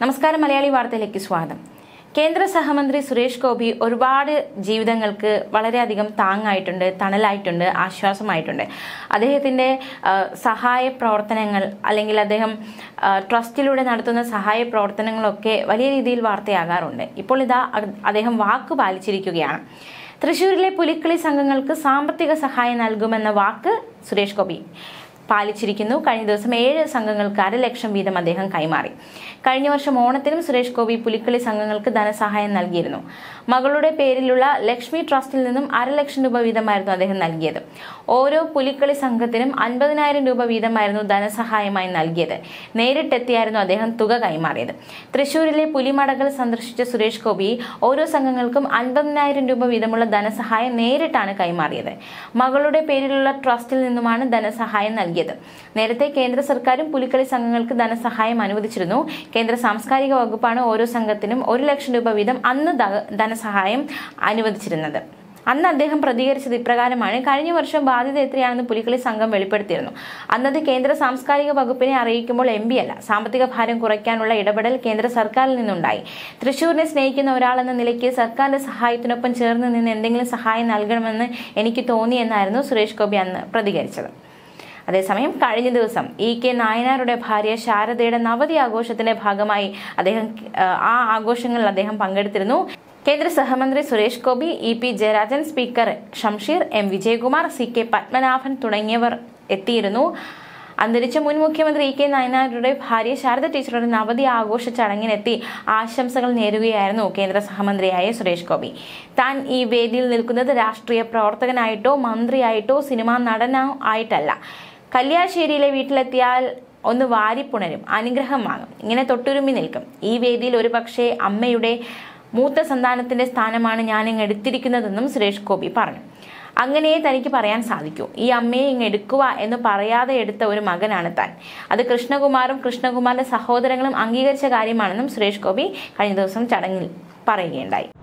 നമസ്കാരം മലയാളി വാർത്തയിലേക്ക് സ്വാഗതം കേന്ദ്ര സഹമന്ത്രി സുരേഷ് ഗോപി ഒരുപാട് ജീവിതങ്ങൾക്ക് വളരെയധികം താങ്ങായിട്ടുണ്ട് തണലായിട്ടുണ്ട് ആശ്വാസമായിട്ടുണ്ട് അദ്ദേഹത്തിൻ്റെ ആ, സഹായ പ്രവർത്തനങ്ങൾ അല്ലെങ്കിൽ അദ്ദേഹം ആ, ട്രസ്റ്റിലൂടെ നടത്തുന്ന സഹായ പ്രവർത്തനങ്ങളൊക്കെ വലിയ രീതിയിൽ വാർത്തയാകാറുണ്ട് ഇപ്പോൾ ഇതാ അ- അദ്ദേഹം വാക്ക് പാലിച്ചിരിക്കുകയാണ് തൃശൂരിലെ പുലിക്കളി സംഘങ്ങൾക്ക് സാമ്പത്തിക സഹായം നൽകുമെന്ന വാക്ക് സുരേഷ് ഗോപി പാലിച്ചിരിക്കുന്നു കഴിഞ്ഞ ദിവസം ഏഴ് സംഘങ്ങൾക്ക് അര ലക്ഷം വീതം അദ്ദേഹം കൈമാറി കഴിഞ്ഞ വർഷം ഓണത്തിനും സുരേഷ് ഗോപി പുലിക്കളി സംഘങ്ങൾക്ക് ധനസഹായം നൽകിയിരുന്നു മകളുടെ പേരിലുള്ള ലക്ഷ്മി ട്രസ്റ്റിൽ നിന്നും അര ലക്ഷം രൂപ വീതമായിരുന്നു അദ്ദേഹം നൽകിയത് ഓരോ പുലിക്കളി സംഘത്തിനും അൻപതിനായിരം രൂപ വീതമായിരുന്നു ധനസഹായമായി നൽകിയത് നേരിട്ടെത്തിയായിരുന്നു അദ്ദേഹം തുക കൈമാറിയത് തൃശൂരിലെ പുലിമടകൾ സന്ദർശിച്ച സുരേഷ് ഗോപി ഓരോ സംഘങ്ങൾക്കും അൻപതിനായിരം രൂപ വീതമുള്ള ധനസഹായം നേരിട്ടാണ് കൈമാറിയത് മകളുടെ പേരിലുള്ള ട്രസ്റ്റിൽ നിന്നുമാണ് ധനസഹായം നൽകിയത് നേരത്തെ കേന്ദ്ര സർക്കാരും പുലിക്കളി സംഘങ്ങൾക്ക് ധനസഹായം അനുവദിച്ചിരുന്നു കേന്ദ്ര സാംസ്കാരിക വകുപ്പാണ് ഓരോ സംഘത്തിനും ഒരു ലക്ഷം രൂപ വീതം അന്ന് ധ- ധനസഹായം അനുവദിച്ചിരുന്നത് അന്ന് അദ്ദേഹം പ്രതികരിച്ചത് ഇപ്രകാരമാണ് കഴിഞ്ഞ വർഷം ബാധ്യത എത്രയാണെന്ന് പുലിക്കളി സംഘം വെളിപ്പെടുത്തിയിരുന്നു അന്നത് കേന്ദ്ര സാംസ്കാരിക വകുപ്പിനെ അറിയിക്കുമ്പോൾ എം പി അല്ല സാമ്പത്തിക ഭാരം കുറയ്ക്കാനുള്ള ഇടപെടൽ കേന്ദ്ര സർക്കാരിൽ നിന്നുണ്ടായി തൃശൂരിനെ സ്നേഹിക്കുന്ന ഒരാളെന്ന നിലയ്ക്ക് സർക്കാരിന്റെ സഹായത്തിനൊപ്പം ചേർന്ന് നിന്ന് എന്തെങ്കിലും സഹായം നൽകണമെന്ന് എനിക്ക് തോന്നി എന്നായിരുന്നു സുരേഷ് ഗോപി അന്ന് പ്രതികരിച്ചത് അതേസമയം കഴിഞ്ഞ ദിവസം ഇ കെ നായനാരുടെ ഭാര്യ ശാരദയുടെ നവതി ആഘോഷത്തിന്റെ ഭാഗമായി അദ്ദേഹം ആ, ആ ആഘോഷങ്ങളിൽ അദ്ദേഹം പങ്കെടുത്തിരുന്നു കേന്ദ്ര സഹമന്ത്രി Suresh Gopi E P Jayarajan speaker Shamseer M Vijayakumar C K Padmanabhan തുടങ്ങിയവർ എത്തിയിരുന്നു അന്തരിച്ച മുൻ മുഖ്യമന്ത്രി ഇ കെ നായനാരുടെ ഭാര്യ ശാരദ ടീച്ചറുടെ നവതി ആഘോഷ ചടങ്ങിനെത്തി ആശംസകൾ നേരുകയായിരുന്നു കേന്ദ്ര സഹമന്ത്രിയായ സുരേഷ് ഗോപി താൻ ഈ വേദിയിൽ നിൽക്കുന്നത് രാഷ്ട്രീയ പ്രവർത്തകനായിട്ടോ മന്ത്രിയായിട്ടോ സിനിമാ നടനോ ആയിട്ടല്ല കല്യാശ്ശേരിയിലെ വീട്ടിലെത്തിയാൽ ഒന്ന് വാരിപ്പുണരും അനുഗ്രഹം വാങ്ങും ഇങ്ങനെ തൊട്ടുരുമ്മി നിൽക്കും ഈ വേദിയിൽ ഒരു പക്ഷേ അമ്മയുടെ മൂത്ത സന്താനത്തിന്റെ സ്ഥാനമാണ് ഞാൻ ഇങ്ങ് എടുത്തിരിക്കുന്നതെന്നും സുരേഷ് ഗോപി പറഞ്ഞു അങ്ങനെയേ തനിക്ക് പറയാൻ സാധിക്കൂ ഈ അമ്മയെ ഇങ്ങ് എടുക്കുക എന്ന് പറയാതെ എടുത്ത ഒരു മകനാണ് താൻ അത് കൃഷ്ണകുമാറും കൃഷ്ണകുമാറിന്റെ സഹോദരങ്ങളും അംഗീകരിച്ച കാര്യമാണെന്നും സുരേഷ് ഗോപി കഴിഞ്ഞ ദിവസം ചടങ്ങിൽ പറയുകയുണ്ടായി